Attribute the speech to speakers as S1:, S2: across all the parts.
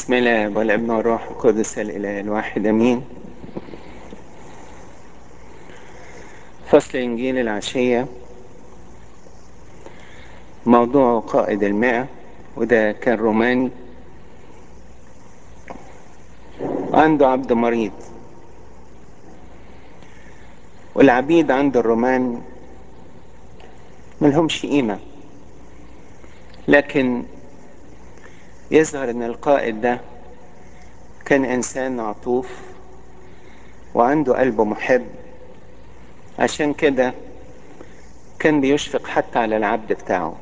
S1: بسم الله والابن والروح القدس الاله الواحد امين فصل انجيل العشيه موضوع قائد المئة وده كان روماني عنده عبد مريض والعبيد عند الرومان ملهمش قيمة لكن يظهر ان القائد ده كان انسان عطوف وعنده قلب محب عشان كده كان بيشفق حتى على العبد بتاعه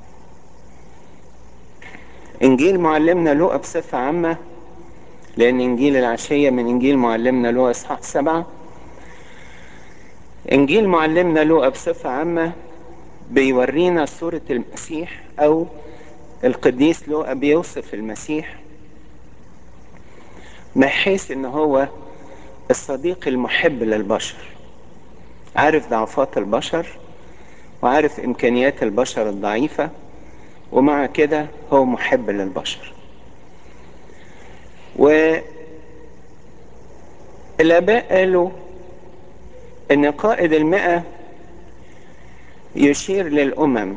S1: انجيل معلمنا لوقا بصفة عامة لان انجيل العشية من انجيل معلمنا لوقا اصحاح سبعة انجيل معلمنا لوقا بصفة عامة بيورينا صورة المسيح او القديس لوقا بيوصف المسيح من حيث ان هو الصديق المحب للبشر عارف ضعفات البشر وعارف امكانيات البشر الضعيفة ومع كده هو محب للبشر والاباء قالوا ان قائد المئة يشير للامم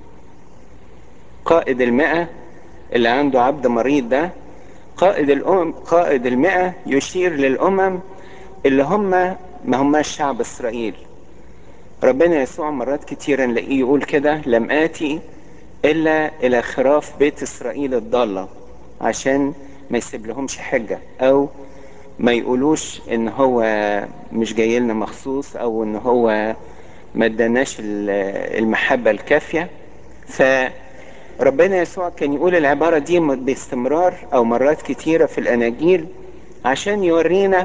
S1: قائد المئة اللي عنده عبد مريض ده قائد الأمم قائد المئة يشير للأمم اللي هم ما هماش شعب إسرائيل ربنا يسوع مرات كتيرا نلاقيه يقول كده لم آتي إلا إلى خراف بيت إسرائيل الضالة عشان ما يسيب لهمش حجة أو ما يقولوش إن هو مش جاي لنا مخصوص أو إن هو ما اداناش المحبة الكافية ف ربنا يسوع كان يقول العبارة دي باستمرار أو مرات كتيرة في الأناجيل عشان يورينا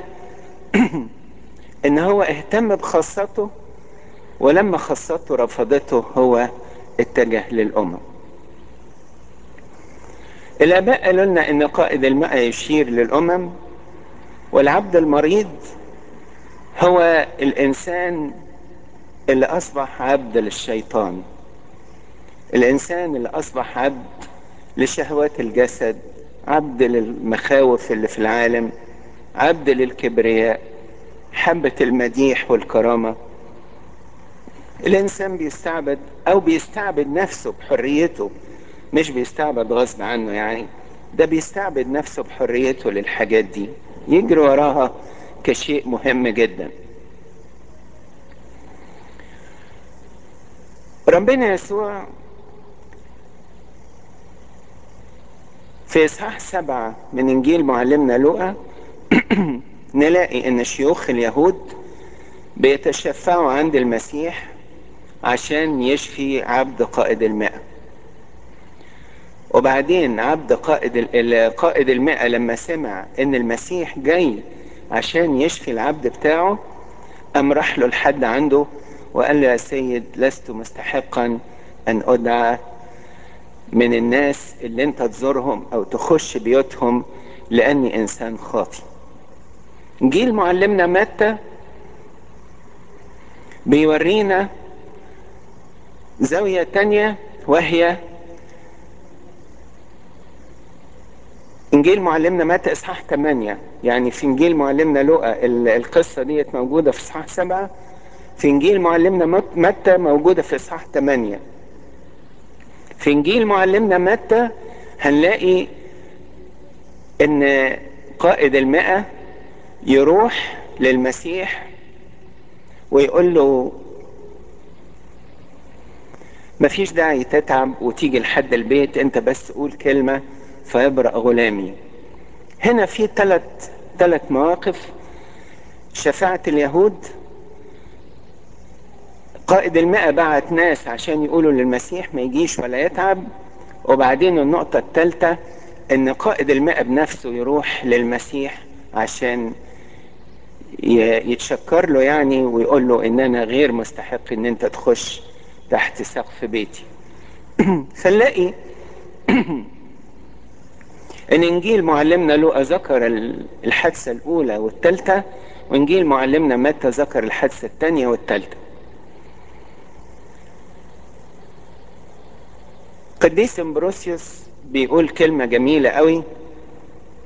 S1: إن هو اهتم بخاصته ولما خاصته رفضته هو اتجه للأمم الآباء قالوا لنا إن قائد الماء يشير للأمم والعبد المريض هو الإنسان اللي أصبح عبد للشيطان الإنسان اللي أصبح عبد لشهوات الجسد عبد للمخاوف اللي في العالم عبد للكبرياء حبة المديح والكرامة الإنسان بيستعبد أو بيستعبد نفسه بحريته مش بيستعبد غصب عنه يعني ده بيستعبد نفسه بحريته للحاجات دي يجري وراها كشيء مهم جدا ربنا يسوع في إصحاح سبعة من إنجيل معلمنا لوقا نلاقي إن شيوخ اليهود بيتشفعوا عند المسيح عشان يشفي عبد قائد المئة وبعدين عبد قائد قائد المئة لما سمع إن المسيح جاي عشان يشفي العبد بتاعه قام راح له لحد عنده وقال له يا سيد لست مستحقا أن أدعى من الناس اللي انت تزورهم او تخش بيوتهم لاني انسان خاطي جيل معلمنا متى بيورينا زاوية تانية وهي انجيل معلمنا متى اصحاح 8 يعني في انجيل معلمنا لوقا القصة ديت موجودة في اصحاح 7 في انجيل معلمنا متى موجودة في اصحاح 8 في انجيل معلمنا متى هنلاقي ان قائد المئة يروح للمسيح ويقول له مفيش داعي تتعب وتيجي لحد البيت انت بس قول كلمة فيبرأ غلامي هنا في ثلاث ثلاث مواقف شفاعة اليهود قائد المئة بعت ناس عشان يقولوا للمسيح ما يجيش ولا يتعب وبعدين النقطة الثالثة ان قائد المئة بنفسه يروح للمسيح عشان يتشكر له يعني ويقول له ان انا غير مستحق ان انت تخش تحت سقف بيتي فنلاقي ان انجيل معلمنا لوقا ذكر الحادثة الاولى والثالثة وانجيل معلمنا متى ذكر الحادثة الثانية والثالثة قديس امبروسيوس بيقول كلمة جميلة قوي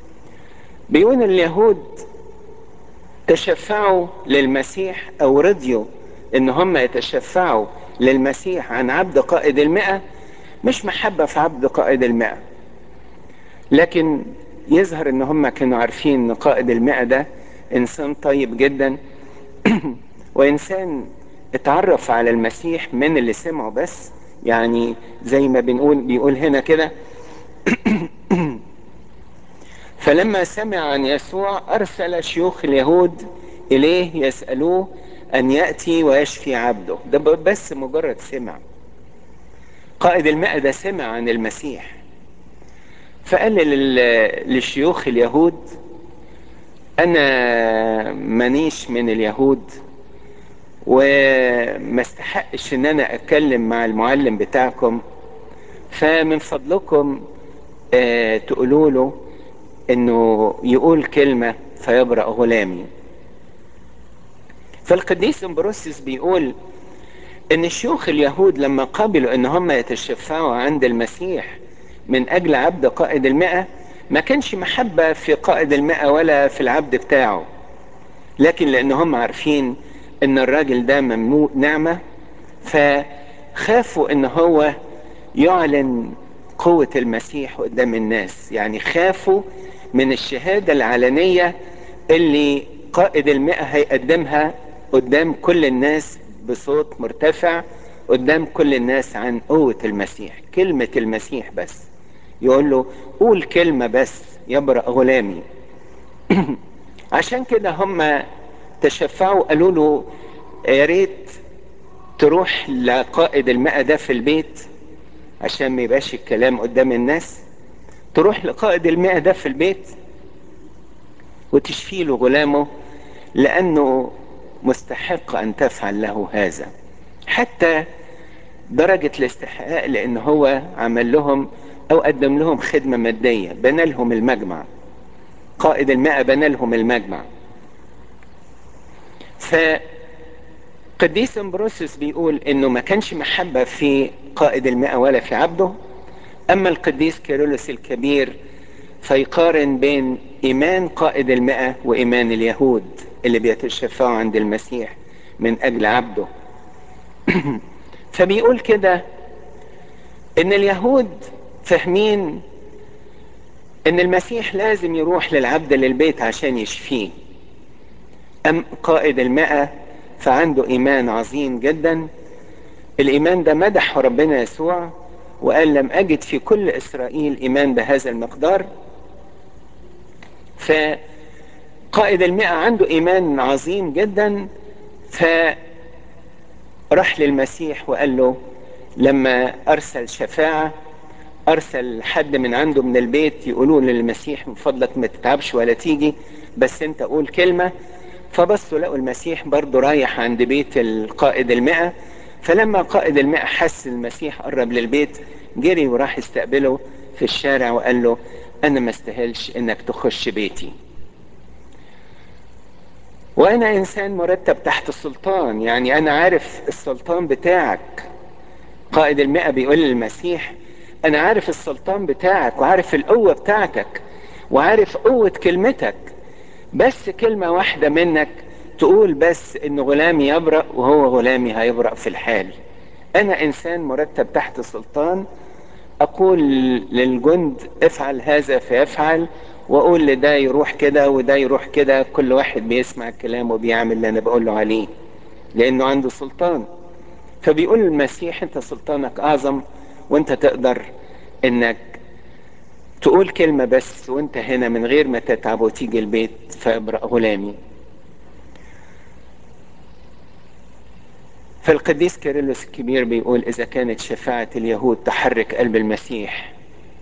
S1: بيقول اليهود تشفعوا للمسيح او رضيوا ان هم يتشفعوا للمسيح عن عبد قائد المئة مش محبة في عبد قائد المئة لكن يظهر ان هم كانوا عارفين ان قائد المئة ده انسان طيب جدا وانسان اتعرف على المسيح من اللي سمعه بس يعني زي ما بنقول بيقول هنا كده فلما سمع عن يسوع ارسل شيوخ اليهود اليه يسالوه ان ياتي ويشفي عبده ده بس مجرد سمع قائد المئة ده سمع عن المسيح فقال للشيوخ اليهود انا مانيش من اليهود وما استحقش ان انا اتكلم مع المعلم بتاعكم فمن فضلكم آه تقولوا له انه يقول كلمة فيبرأ غلامي فالقديس امبروسيس بيقول ان شيوخ اليهود لما قبلوا ان هم يتشفعوا عند المسيح من اجل عبد قائد المئة ما كانش محبة في قائد المئة ولا في العبد بتاعه لكن لان هم عارفين ان الراجل ده ممنوع نعمة فخافوا ان هو يعلن قوة المسيح قدام الناس يعني خافوا من الشهادة العلنية اللي قائد المئة هيقدمها قدام كل الناس بصوت مرتفع قدام كل الناس عن قوة المسيح كلمة المسيح بس يقول له قول كلمة بس يبرأ غلامي عشان كده هم تشفعوا قالوا له يا ريت تروح لقائد المئة ده في البيت عشان ما يبقاش الكلام قدام الناس تروح لقائد المئة ده في البيت وتشفي له غلامه لأنه مستحق أن تفعل له هذا حتى درجة الاستحقاق لأن هو عمل لهم أو قدم لهم خدمة مادية بنى لهم المجمع قائد المئة بنى لهم المجمع فقديس امبروسيوس بيقول انه ما كانش محبة في قائد المئة ولا في عبده اما القديس كيرلس الكبير فيقارن بين ايمان قائد المئة وايمان اليهود اللي بيتشفعوا عند المسيح من اجل عبده فبيقول كده ان اليهود فاهمين ان المسيح لازم يروح للعبد للبيت عشان يشفيه ام قائد المئة فعنده ايمان عظيم جدا الايمان ده مدحه ربنا يسوع وقال لم اجد في كل اسرائيل ايمان بهذا المقدار فقائد المئة عنده ايمان عظيم جدا فراح للمسيح وقال له لما ارسل شفاعة ارسل حد من عنده من البيت يقولوا للمسيح من فضلك ما تتعبش ولا تيجي بس انت قول كلمة فبصوا لقوا المسيح برضه رايح عند بيت القائد المئة فلما قائد المئة حس المسيح قرب للبيت جري وراح يستقبله في الشارع وقال له انا ما استاهلش انك تخش بيتي وانا انسان مرتب تحت السلطان يعني انا عارف السلطان بتاعك قائد المئة بيقول للمسيح انا عارف السلطان بتاعك وعارف القوة بتاعتك وعارف قوة كلمتك بس كلمة واحدة منك تقول بس ان غلامي يبرأ وهو غلامي هيبرأ في الحال انا انسان مرتب تحت سلطان اقول للجند افعل هذا فيفعل واقول لده يروح كده وده يروح كده كل واحد بيسمع الكلام وبيعمل اللي انا بقول له عليه لانه عنده سلطان فبيقول المسيح انت سلطانك اعظم وانت تقدر انك تقول كلمة بس وانت هنا من غير ما تتعب وتيجي البيت فابرأ غلامي فالقديس كيرلس الكبير بيقول اذا كانت شفاعة اليهود تحرك قلب المسيح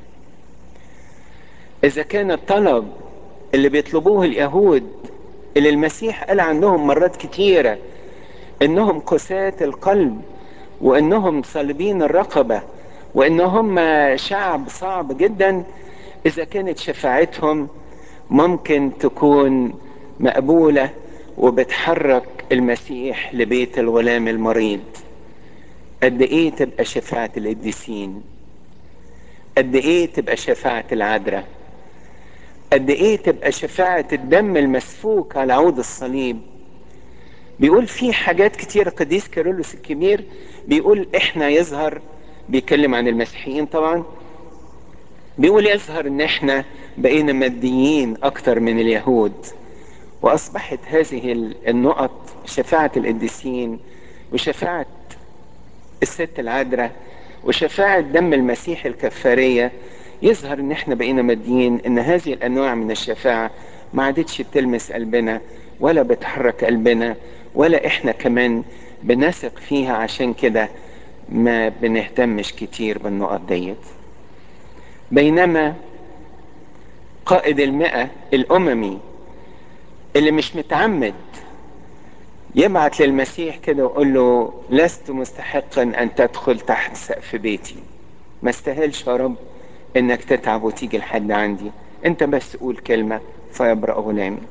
S1: اذا كان الطلب اللي بيطلبوه اليهود اللي المسيح قال عنهم مرات كتيرة انهم قساة القلب وانهم صلبين الرقبة وانهم شعب صعب جدا اذا كانت شفاعتهم ممكن تكون مقبولة وبتحرك المسيح لبيت الغلام المريض قد ايه تبقى شفاعة القديسين قد ايه تبقى شفاعة العذراء قد ايه تبقى شفاعة الدم المسفوك على عود الصليب بيقول في حاجات كتير قديس كيرلس الكبير بيقول احنا يظهر بيتكلم عن المسيحيين طبعا بيقول يظهر ان احنا بقينا ماديين اكتر من اليهود واصبحت هذه النقط شفاعة القديسين وشفاعة الست العذراء وشفاعة دم المسيح الكفارية يظهر ان احنا بقينا ماديين ان هذه الانواع من الشفاعة ما عادتش بتلمس قلبنا ولا بتحرك قلبنا ولا احنا كمان بنثق فيها عشان كده ما بنهتمش كتير بالنقط ديت بينما قائد المئة الأممي اللي مش متعمد يبعت للمسيح كده ويقول له لست مستحقا أن تدخل تحت سقف بيتي ما استاهلش يا رب انك تتعب وتيجي لحد عندي انت بس قول كلمة فيبرأ غلامي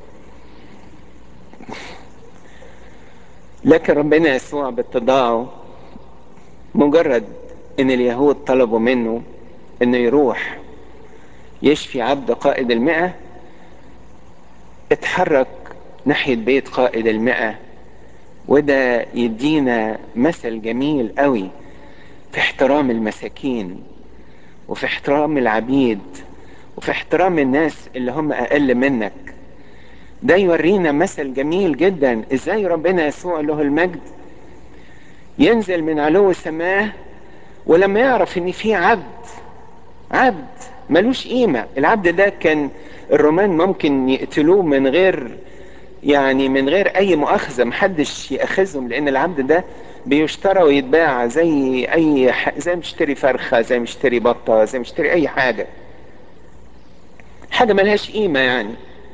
S1: لكن ربنا يسوع باتضاعه مجرد ان اليهود طلبوا منه انه يروح يشفي عبد قائد المئة اتحرك ناحية بيت قائد المئة وده يدينا مثل جميل قوي في احترام المساكين وفي احترام العبيد وفي احترام الناس اللي هم اقل منك ده يورينا مثل جميل جدا ازاي ربنا يسوع له المجد ينزل من علو السماء ولما يعرف ان في عبد عبد ملوش قيمة العبد ده كان الرومان ممكن يقتلوه من غير يعني من غير اي مؤاخذة محدش ياخذهم لان العبد ده بيشترى ويتباع زي اي ح... زي مشتري فرخة زي مشتري بطة زي مشتري اي حاجة حاجة ملهاش قيمة يعني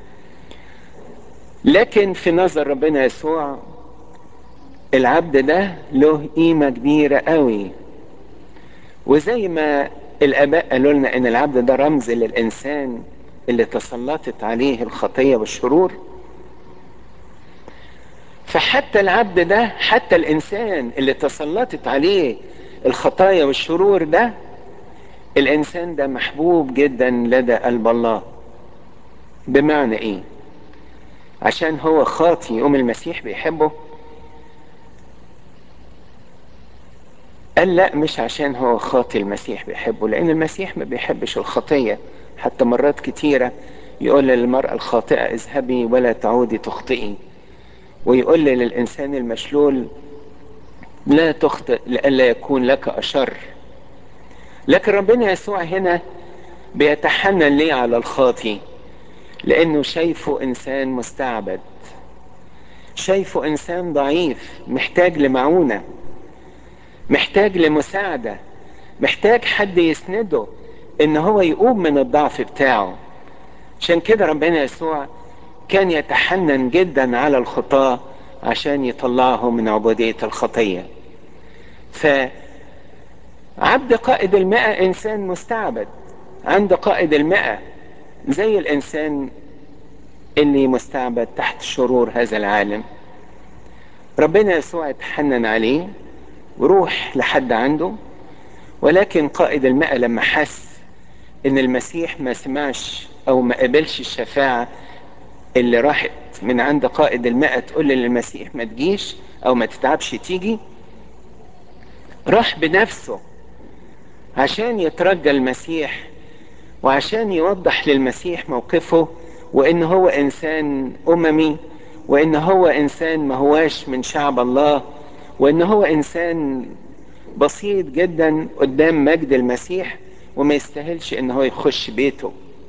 S1: لكن في نظر ربنا يسوع العبد ده له قيمة كبيرة قوي وزي ما الاباء قالوا لنا ان العبد ده رمز للانسان اللي تسلطت عليه الخطية والشرور فحتى العبد ده حتى الانسان اللي تسلطت عليه الخطايا والشرور ده الانسان ده محبوب جدا لدى قلب الله بمعنى ايه عشان هو خاطي يقوم المسيح بيحبه قال لا مش عشان هو خاطي المسيح بيحبه لان المسيح ما بيحبش الخطية حتى مرات كتيرة يقول للمرأة الخاطئة اذهبي ولا تعودي تخطئي ويقول للإنسان المشلول لا تخطئ لئلا يكون لك أشر لكن ربنا يسوع هنا بيتحنن ليه على الخاطي لأنه شايفه إنسان مستعبد شايفه إنسان ضعيف محتاج لمعونة محتاج لمساعدة محتاج حد يسنده إن هو يقوم من الضعف بتاعه عشان كده ربنا يسوع كان يتحنن جدا على الخطاة عشان يطلعهم من عبودية الخطية فعبد قائد المئة إنسان مستعبد عند قائد المئة زي الإنسان اللي مستعبد تحت شرور هذا العالم ربنا يسوع يتحنن عليه وروح لحد عنده ولكن قائد المئة لما حس ان المسيح ما سمعش او ما قبلش الشفاعة اللي راحت من عند قائد المئة تقول للمسيح ما تجيش او ما تتعبش تيجي راح بنفسه عشان يترجى المسيح وعشان يوضح للمسيح موقفه وان هو انسان اممي وان هو انسان ما هواش من شعب الله وان هو انسان بسيط جدا قدام مجد المسيح وما يستاهلش ان هو يخش بيته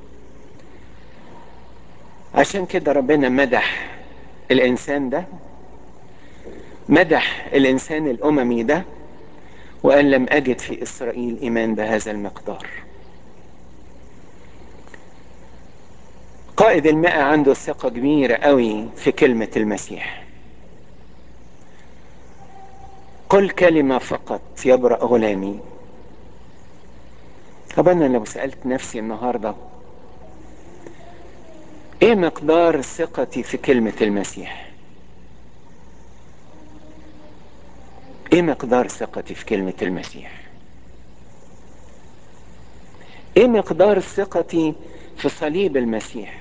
S1: عشان كده ربنا مدح الانسان ده مدح الانسان الاممي ده وقال لم اجد في اسرائيل ايمان بهذا المقدار قائد المئة عنده ثقة كبيرة قوي في كلمة المسيح قل كلمة فقط يبرأ غلامي طب أنا لو سألت نفسي النهاردة إيه مقدار ثقتي في كلمة المسيح إيه مقدار ثقتي في كلمة المسيح إيه مقدار ثقتي في صليب المسيح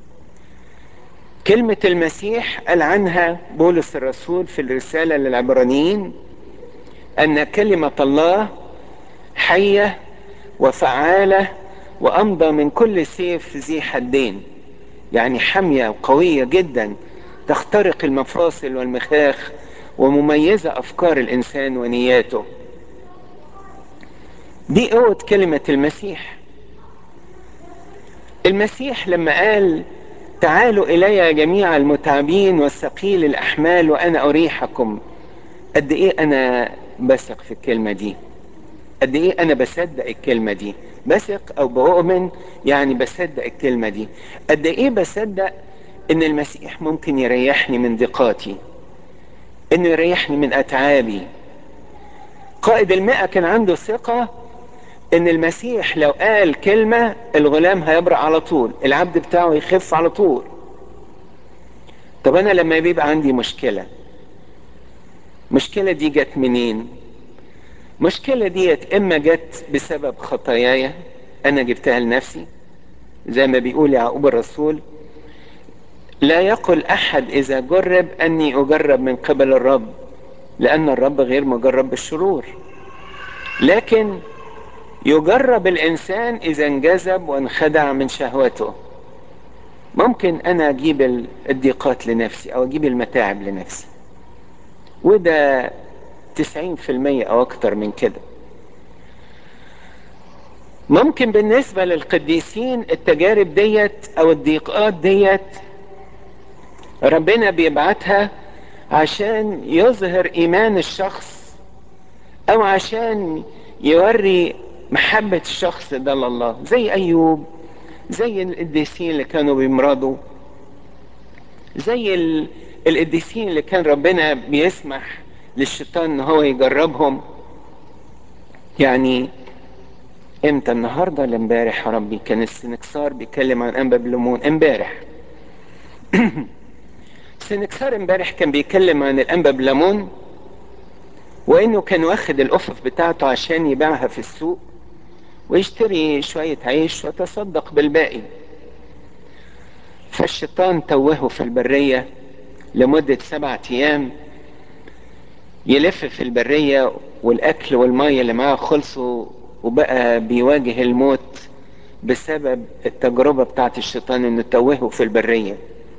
S1: كلمة المسيح قال عنها بولس الرسول في الرسالة للعبرانيين أن كلمة الله حية وفعالة وأمضى من كل سيف ذي حدين يعني حامية وقوية جدا تخترق المفاصل والمخاخ ومميزة أفكار الإنسان ونياته دي قوة كلمة المسيح المسيح لما قال تعالوا إلي جميع المتعبين والثقيل الأحمال وأنا أريحكم قد إيه أنا بثق في الكلمة دي قد إيه أنا بصدق الكلمة دي بثق أو بؤمن يعني بصدق الكلمة دي قد إيه بصدق إن المسيح ممكن يريحني من ضيقاتي إنه يريحني من أتعابي قائد المئة كان عنده ثقة ان المسيح لو قال كلمة الغلام هيبرأ على طول العبد بتاعه يخف على طول طب انا لما بيبقى عندي مشكلة مشكلة دي جت منين مشكلة ديت اما جت بسبب خطاياي انا جبتها لنفسي زي ما بيقول يعقوب الرسول لا يقل احد اذا جرب اني اجرب من قبل الرب لان الرب غير مجرب بالشرور لكن يجرب الانسان اذا انجذب وانخدع من شهوته ممكن انا اجيب الضيقات لنفسي او اجيب المتاعب لنفسي وده تسعين في المية او اكتر من كده ممكن بالنسبة للقديسين التجارب ديت او الضيقات ديت ربنا بيبعتها عشان يظهر ايمان الشخص او عشان يوري محبة الشخص ده لله زي أيوب زي القديسين اللي كانوا بيمرضوا زي القديسين اللي كان ربنا بيسمح للشيطان ان هو يجربهم يعني امتى النهارده ولا امبارح يا ربي كان السنكسار بيتكلم عن انبا بليمون امبارح السنكسار امبارح كان بيتكلم عن الانبا بليمون وانه كان واخد الافف بتاعته عشان يبيعها في السوق ويشتري شوية عيش وتصدق بالباقي فالشيطان توهه في البرية لمدة سبعة أيام يلف في البرية والأكل والمية اللي معاه خلصوا وبقى بيواجه الموت بسبب التجربة بتاعت الشيطان انه توهه في البرية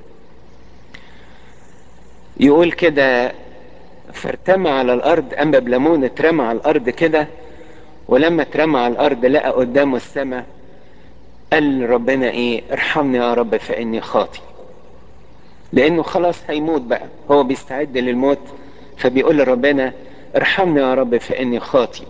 S1: يقول كده فارتمى على الأرض أما بلمون اترمى على الأرض كده ولما اترمى على الارض لقى قدامه السماء قال ربنا ايه ارحمني يا رب فاني خاطي لانه خلاص هيموت بقى هو بيستعد للموت فبيقول لربنا ارحمني يا رب فاني خاطي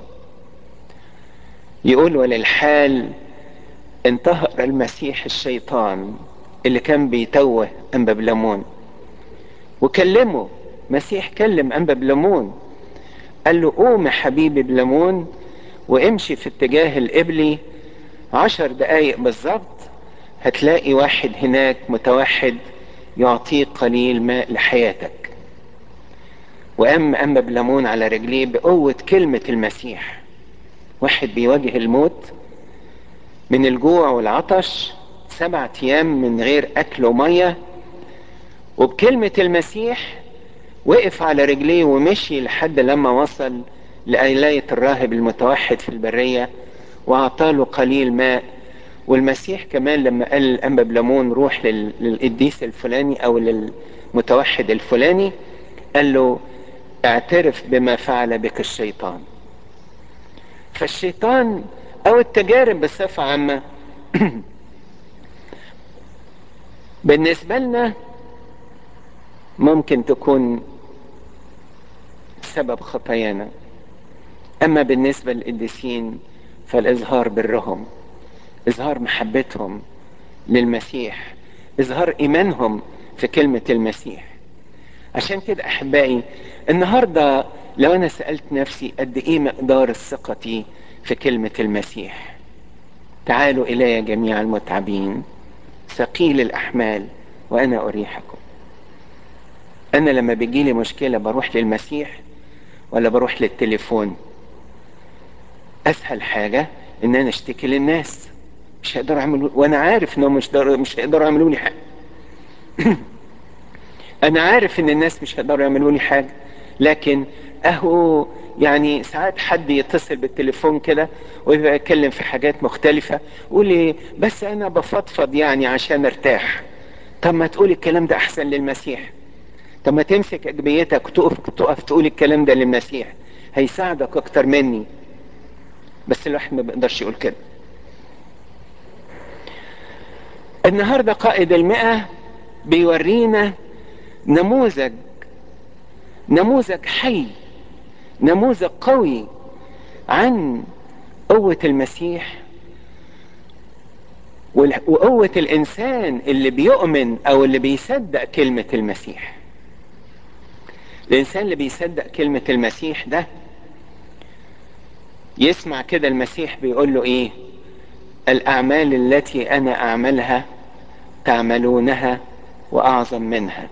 S1: يقول وللحال انتهر المسيح الشيطان اللي كان بيتوه انبا بلمون وكلمه مسيح كلم انبا بلمون قال له قوم يا حبيبي بلمون وامشي في اتجاه القبلي عشر دقايق بالظبط هتلاقي واحد هناك متوحد يعطيك قليل ماء لحياتك وقام أما بلمون على رجليه بقوة كلمة المسيح واحد بيواجه الموت من الجوع والعطش سبعة أيام من غير أكل ومية وبكلمة المسيح وقف على رجليه ومشي لحد لما وصل لآلاية الراهب المتوحد في البرية وأعطاله قليل ماء والمسيح كمان لما قال الأنبا بلمون روح للقديس الفلاني أو للمتوحد الفلاني قال له اعترف بما فعل بك الشيطان فالشيطان أو التجارب بصفة عامة بالنسبة لنا ممكن تكون سبب خطايانا اما بالنسبه للقديسين فالاظهار برهم اظهار محبتهم للمسيح اظهار ايمانهم في كلمه المسيح عشان كده احبائي النهارده لو انا سالت نفسي قد ايه مقدار ثقتي في كلمه المسيح تعالوا الي جميع المتعبين ثقيل الاحمال وانا اريحكم انا لما بيجيلي مشكله بروح للمسيح ولا بروح للتليفون اسهل حاجه ان انا اشتكي للناس مش هيقدروا يعملوا وانا عارف انهم مش در... مش هيقدروا يعملوا لي حاجه انا عارف ان الناس مش هيقدروا يعملوا لي حاجه لكن اهو يعني ساعات حد يتصل بالتليفون كده ويبقى يتكلم في حاجات مختلفة يقول لي بس انا بفضفض يعني عشان ارتاح طب ما تقول الكلام ده احسن للمسيح طب ما تمسك اجبيتك وتقف تقف تقول الكلام ده للمسيح هيساعدك اكتر مني بس الواحد ما بيقدرش يقول كده النهارده قائد المئة بيورينا نموذج نموذج حي نموذج قوي عن قوة المسيح وقوة الإنسان اللي بيؤمن أو اللي بيصدق كلمة المسيح الإنسان اللي بيصدق كلمة المسيح ده يسمع كده المسيح بيقول له إيه الأعمال التي أنا أعملها تعملونها وأعظم منها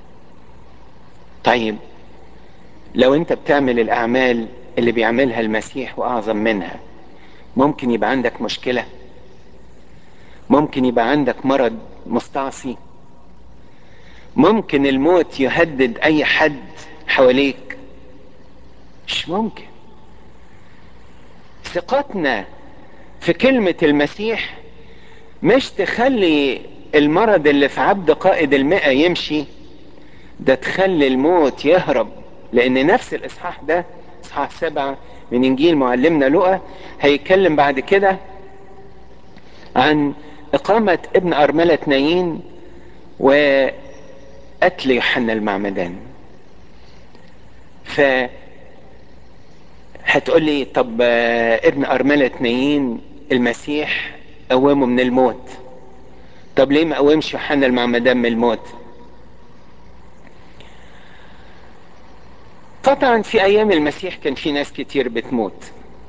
S1: طيب لو أنت بتعمل الأعمال اللي بيعملها المسيح وأعظم منها ممكن يبقى عندك مشكلة ممكن يبقى عندك مرض مستعصي ممكن الموت يهدد أي حد حواليك مش ممكن ثقتنا في كلمة المسيح مش تخلي المرض اللي في عبد قائد المئة يمشي ده تخلي الموت يهرب لأن نفس الإصحاح ده إصحاح سبعة من إنجيل معلمنا لقى هيتكلم بعد كده عن إقامة ابن أرملة نايين وقتل يوحنا المعمدان ف هتقول لي طب ابن أرملة نايين المسيح قومه من الموت طب ليه ما قومش يوحنا المعمدان من الموت طبعا في ايام المسيح كان في ناس كتير بتموت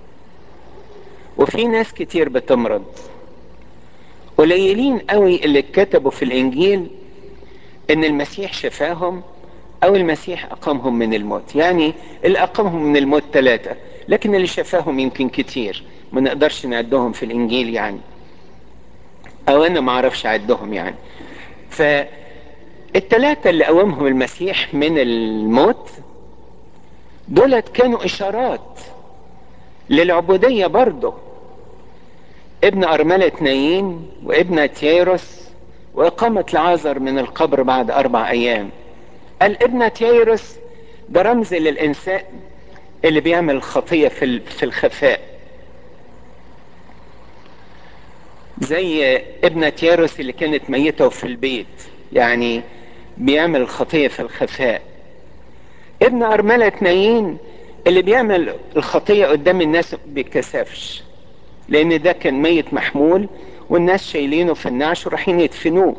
S1: وفي ناس كتير بتمرض قليلين قوي اللي كتبوا في الانجيل ان المسيح شفاهم او المسيح اقامهم من الموت يعني اللي اقامهم من الموت ثلاثة لكن اللي شفاهم يمكن كتير ما نقدرش نعدهم في الانجيل يعني او انا ما اعرفش اعدهم يعني فالثلاثة اللي قومهم المسيح من الموت دولت كانوا اشارات للعبودية برضه ابن ارملة نايين وابن تييروس واقامة لعازر من القبر بعد اربع ايام قال ابن تييروس ده رمز للانسان اللي بيعمل خطية في في الخفاء زي ابنة ياروس اللي كانت ميتة في البيت يعني بيعمل الخطية في الخفاء ابن أرملة نايين اللي بيعمل الخطية قدام الناس بيتكسفش لأن ده كان ميت محمول والناس شايلينه في النعش ورايحين يدفنوه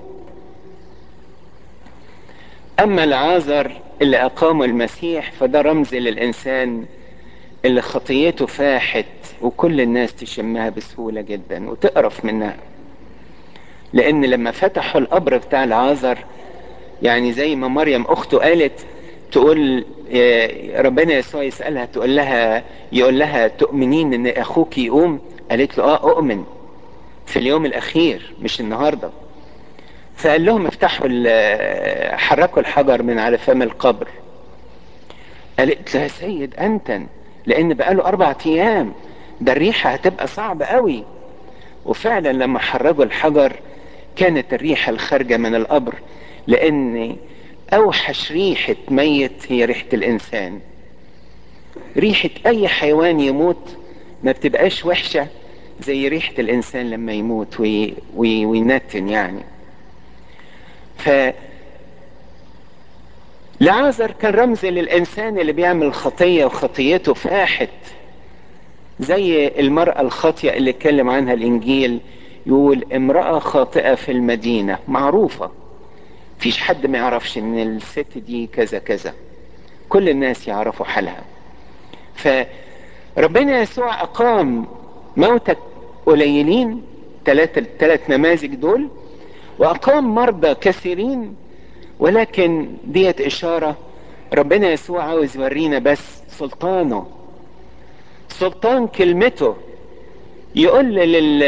S1: أما العازر اللي أقامه المسيح فده رمز للإنسان اللي خطيته فاحت وكل الناس تشمها بسهولة جدا وتقرف منها لأن لما فتحوا القبر بتاع العازر يعني زي ما مريم أخته قالت تقول ربنا يسوع يسألها تقول لها يقول لها تؤمنين ان اخوك يقوم قالت له اه اؤمن في اليوم الاخير مش النهارده فقال لهم افتحوا حركوا الحجر من على فم القبر قالت له يا سيد انت لان بقاله اربع ايام ده الريحه هتبقى صعبه قوي وفعلا لما حرجوا الحجر كانت الريحه الخارجه من القبر لان اوحش ريحة ميت هي ريحة الانسان ريحة اي حيوان يموت ما بتبقاش وحشة زي ريحة الانسان لما يموت وي وي وينتن يعني ف لعازر كان رمز للانسان اللي بيعمل خطية وخطيته فاحت زي المرأة الخاطئة اللي اتكلم عنها الانجيل يقول امرأة خاطئة في المدينة معروفة فيش حد ما يعرفش ان الست دي كذا كذا كل الناس يعرفوا حالها فربنا يسوع اقام موتى قليلين ثلاثة الثلاث نماذج دول واقام مرضى كثيرين ولكن ديت اشارة ربنا يسوع عاوز يورينا بس سلطانه سلطان كلمته يقول لل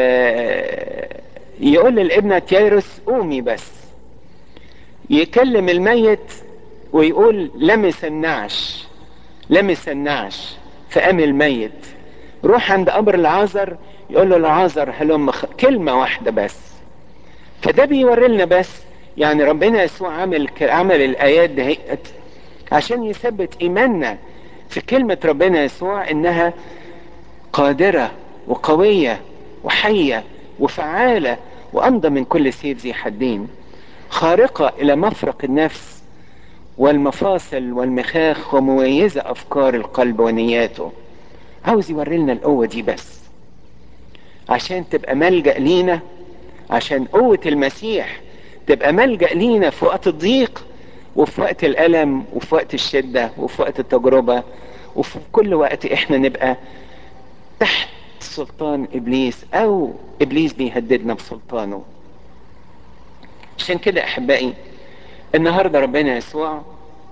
S1: يقول للابنة ييروس قومي بس يكلم الميت ويقول لمس النعش لمس النعش فقام الميت روح عند قبر العازر يقول له العازر هلم خ... كلمة واحدة بس فده بيوري لنا بس يعني ربنا يسوع عمل عمل الآيات دهيت عشان يثبت إيماننا في كلمة ربنا يسوع إنها قادرة وقوية وحية وفعالة وأمضى من كل سيف ذي حدين خارقة إلى مفرق النفس والمفاصل والمخاخ ومميزة أفكار القلب ونياته عاوز يوري لنا القوة دي بس عشان تبقى ملجأ لينا عشان قوة المسيح تبقى ملجأ لينا في وقت الضيق وفي وقت الألم وفي وقت الشدة وفي وقت التجربة وفي كل وقت احنا نبقى تحت سلطان إبليس أو إبليس بيهددنا بسلطانه عشان كده أحبائي النهاردة ربنا يسوع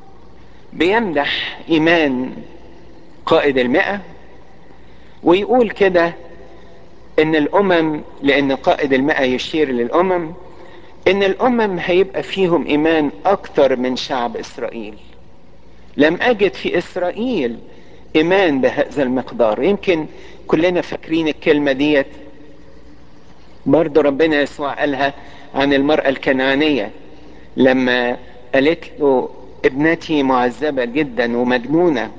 S1: بيمدح إيمان قائد المئة ويقول كده ان الامم لان قائد المئة يشير للامم ان الامم هيبقى فيهم ايمان اكتر من شعب اسرائيل لم اجد في اسرائيل ايمان بهذا المقدار يمكن كلنا فاكرين الكلمة ديت برضو ربنا يسوع قالها عن المرأة الكنعانية لما قالت له ابنتي معذبة جدا ومجنونة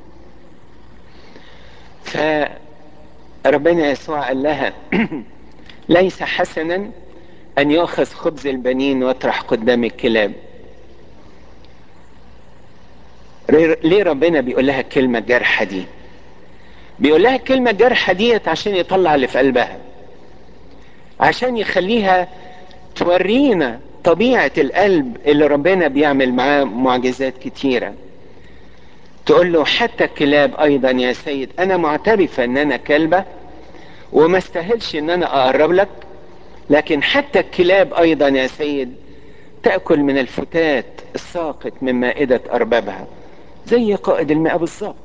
S1: فربنا يسوع قال لها ليس حسنا ان ياخذ خبز البنين ويطرح قدام الكلاب ليه ربنا بيقول لها الكلمة الجارحة دي بيقول لها الكلمة الجارحة ديت عشان يطلع اللي في قلبها عشان يخليها تورينا طبيعة القلب اللي ربنا بيعمل معاه معجزات كتيرة تقول له حتى الكلاب ايضا يا سيد انا معترفة ان انا كلبة وما استاهلش ان انا اقرب لك لكن حتى الكلاب ايضا يا سيد تأكل من الفتات الساقط من مائدة اربابها زي قائد الماء بالظبط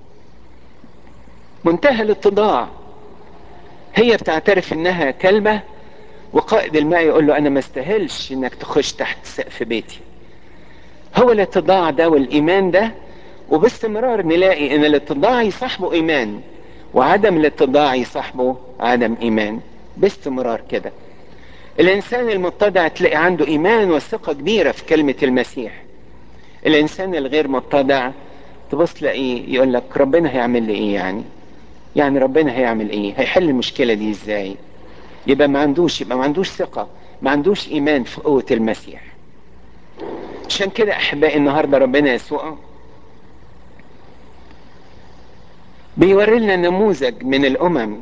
S1: منتهى الاتضاع هي بتعترف انها كلبة وقائد الماء يقول له انا ما استاهلش انك تخش تحت سقف بيتي هو الاتضاع ده والايمان ده وباستمرار نلاقي ان الاتضاع يصاحبه ايمان وعدم الاتضاع يصاحبه عدم ايمان باستمرار كده الانسان المتضع تلاقي عنده ايمان وثقة كبيرة في كلمة المسيح الانسان الغير متضع تبص تلاقيه يقول لك ربنا هيعمل لي ايه يعني يعني ربنا هيعمل ايه هيحل المشكلة دي ازاي يبقى ما عندوش يبقى ما عندوش ثقة ما عندوش ايمان في قوة المسيح عشان كده احبائي النهاردة ربنا يسوع بيوري لنا نموذج من الامم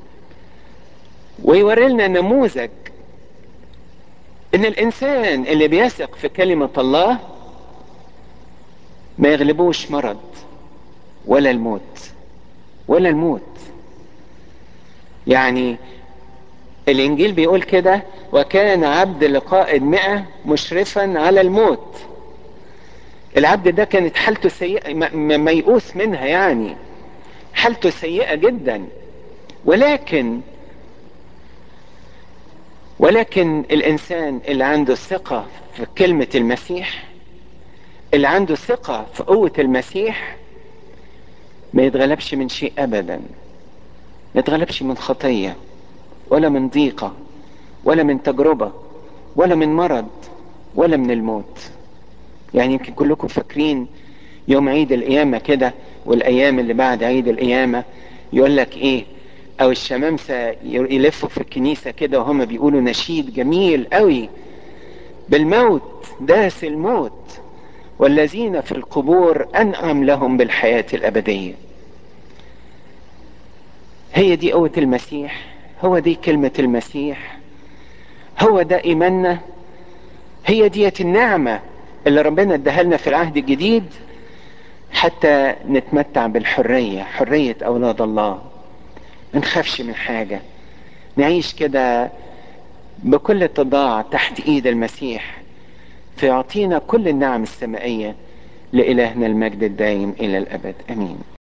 S1: ويوري لنا نموذج ان الانسان اللي بيثق في كلمة الله ما يغلبوش مرض ولا الموت ولا الموت يعني الانجيل بيقول كده وكان عبد لقائد مئة مشرفا على الموت العبد ده كانت حالته سيئة ميؤوس منها يعني حالته سيئة جدا ولكن ولكن الانسان اللي عنده الثقة في كلمة المسيح اللي عنده ثقة في قوة المسيح ما يتغلبش من شيء ابدا ما يتغلبش من خطية ولا من ضيقة ولا من تجربة ولا من مرض ولا من الموت يعني يمكن كلكم فاكرين يوم عيد القيامة كده والايام اللي بعد عيد القيامة يقول لك ايه او الشمامسة يلفوا في الكنيسة كده وهم بيقولوا نشيد جميل قوي بالموت داس الموت والذين في القبور انعم لهم بالحياة الابدية هي دي قوة المسيح هو دي كلمة المسيح هو ده ايماننا هي ديت النعمة اللي ربنا اداها لنا في العهد الجديد حتى نتمتع بالحرية حرية اولاد الله ما نخافش من حاجة نعيش كده بكل اتضاع تحت ايد المسيح فيعطينا كل النعم السمائية لإلهنا المجد الدائم إلى الأبد أمين